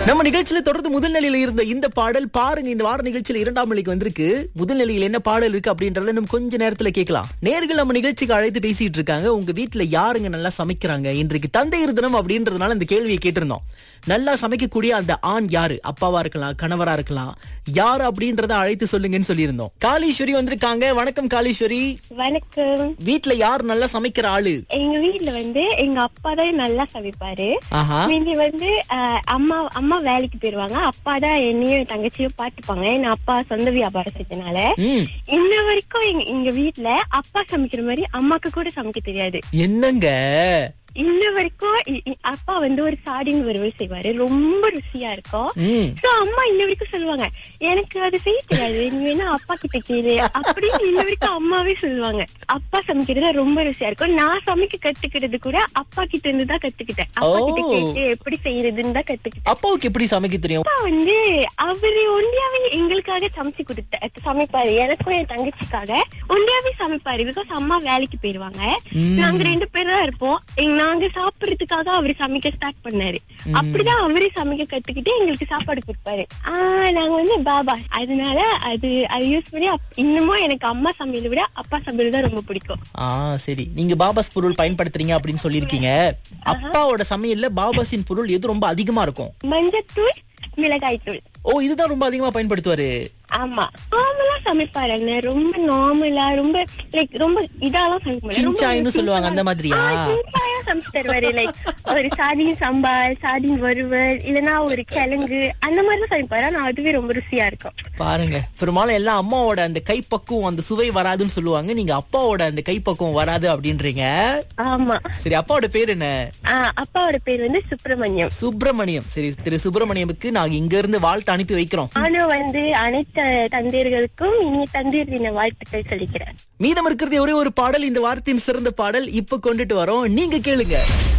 நம்ம நிகழ்ச்சியில தொடர்ந்து முதல் நிலையில இருந்த இந்த பாடல் பாருங்க இந்த வார நிகழ்ச்சியில இரண்டாம் நிலைக்கு வந்திருக்கு முதல் நிலையில் என்ன பாடல் இருக்கு அப்படின்றத இன்னும் கொஞ்ச நேரத்துல கேட்கலாம் நேர்கள் நம்ம நிகழ்ச்சிக்கு அழைத்து பேசிட்டு இருக்காங்க உங்க வீட்டுல யாருங்க நல்லா சமைக்கிறாங்க இன்றைக்கு தந்தையர் தினம் அப்படின்றதுனால இந்த கேள்வியை கேட்டிருந்தோம் நல்லா சமைக்கக்கூடிய அந்த ஆண் யாரு அப்பாவா இருக்கலாம் கணவரா இருக்கலாம் யாரு அப்படின்றத அழைத்து சொல்லுங்கன்னு சொல்லியிருந்தோம் காளீஸ்வரி வந்திருக்காங்க வணக்கம் காளீஸ்வரி வணக்கம் வீட்டுல யார் நல்லா சமைக்கிற ஆளு எங்க வீட்ல வந்து எங்க அப்பா தான் நல்லா சமைப்பாரு ஆஹா மீதி வந்து அஹ், அம்மா அம்மா வேலைக்கு போயிருவாங்க அப்பா தான் என்னையும் என் தங்கச்சியும் பாத்துப்பாங்க என் அப்பா சொந்த வியாபாரம் செஞ்சனால ம் இன்ன வரைக்கும் எங்க எங்க வீட்ல அப்பா சமைக்கிற மாதிரி அம்மாக்கு கூட சமைக்க தெரியாது என்னங்க இன்ன வரைக்கும் இ- இ- அப்பா வந்து ஒரு சாடின் வறுவல் செய்வாரு ரொம்ப ருசியா இருக்கும் ம் சோ அம்மா இன்ன வரைக்கும் சொல்லுவாங்க எனக்கு அது செய்ய தெரியாது நீ வேணா அப்பா கிட்ட கேளு அப்படின்னு இன்ன வரைக்கும் அம்மாவே சொல்லுவாங்க அப்பா சமைக்கிறது ரொம்ப ருசியா இருக்கும் நான் சமைக்க கத்துக்கிறது கூட அப்பா கிட்ட இருந்து தான் கத்துக்கிட்டேன் அப்பா கிட்ட ஓ. கேட்டு எப்படி செய்யறதுன்னு தான் கத்துக்கிட்டேன் அப்பாவுக்கு எப்படி சமைக்க தெரியும் அப்பா வந்து அவரு ஒண்டியாவே எங்களுக்காக சமைச்சு கொடுத்த சமைப்பாரு எனக்கும் என் தங்கச்சிக்காக ஒண்டியாவே சமைப்பாரு பிகாஸ் அம்மா வேலைக்கு போயிருவாங்க ம். நாங்க ரெண்டு பேரும் தான் இருப்போம் எங்க- நாங்க சாப்பிடுறதுக்காக அவரு சமைக்க ஸ்டார்ட் பண்ணாரு அப்படிதான் அவரே சமைக்க கத்துக்கிட்டு எங்களுக்கு சாப்பாடு கொடுப்பாரு ஆஹ் நாங்க வந்து பாபா அதனால அது அது யூஸ் பண்ணி அப்- இன்னமும் எனக்கு அம்மா சமையலை விட அப்பா சமையல் தான் ரொம்ப பிடிக்கும் ஆ சரி நீங்க பாபாஸ் பொருள் பயன்படுத்துறீங்க அப்படின்னு சொல்லிருக்கீங்க அப்பாவோட சமையல்ல பாபாஸின் பொருள் எது ரொம்ப அதிகமா இருக்கும் மஞ்சத்தூள் மிளகாய் தூள் ஓ இதுதான் ரொம்ப அதிகமா பயன்படுத்துவாரு ஆமா நார்மலா சமைப்பாரு அண்ணன் ரொம்ப நார்மலா ரொம்ப லைக் ரொம்ப இதாலாம் சமைக்க மாட்டாரு. ரொம்ப சின்சாய்னு சொல்லுவாங்க, அந்த மாதிரியா? ஆ, சின்சாயா சமைச்சு தருவாரு லைக் ஒரு சாதீன் சம்பால் சாதீன் வறுவல் இல்லனா ஒரு கிழங்கு அந்த மாதிரி தான் சமைப்பாரு ஆனா அதுவே ரொம்ப ருசியா இருக்கும் பாருங்க பெரும்பாலும் எல்லாம் அம்மாவோட அந்த கைப்பக்குவம் அந்த சுவை வராதுன்னு சொல்லுவாங்க நீங்க அப்பாவோட அந்த கைப்பக்குவம் வராது அப்படின்றீங்க ஆமா சரி அப்பாவோட பேர் என்ன ஆ, அப்பாவோட பேர் வந்து சுப்பிரமணியம் சுப்பிரமணியம் சரி திரு சுப்பிரமணியமுக்கு நாங்க இங்க இருந்து வாழ்த்து அனுப்பி வைக்கிறோம் நானும் வந்து அனைத்து தந்தையர்களுக்கும் இனிய தந்தையர் தின வாழ்த்துக்கள் சொல்லிக்கிறேன் மீதம் இருக்கிறது ஒரே ஒரு பாடல் இந்த வாரத்தின் சிறந்த பாடல் இப்ப கொண்டுட்டு வரோம் நீங்க கேளுங்க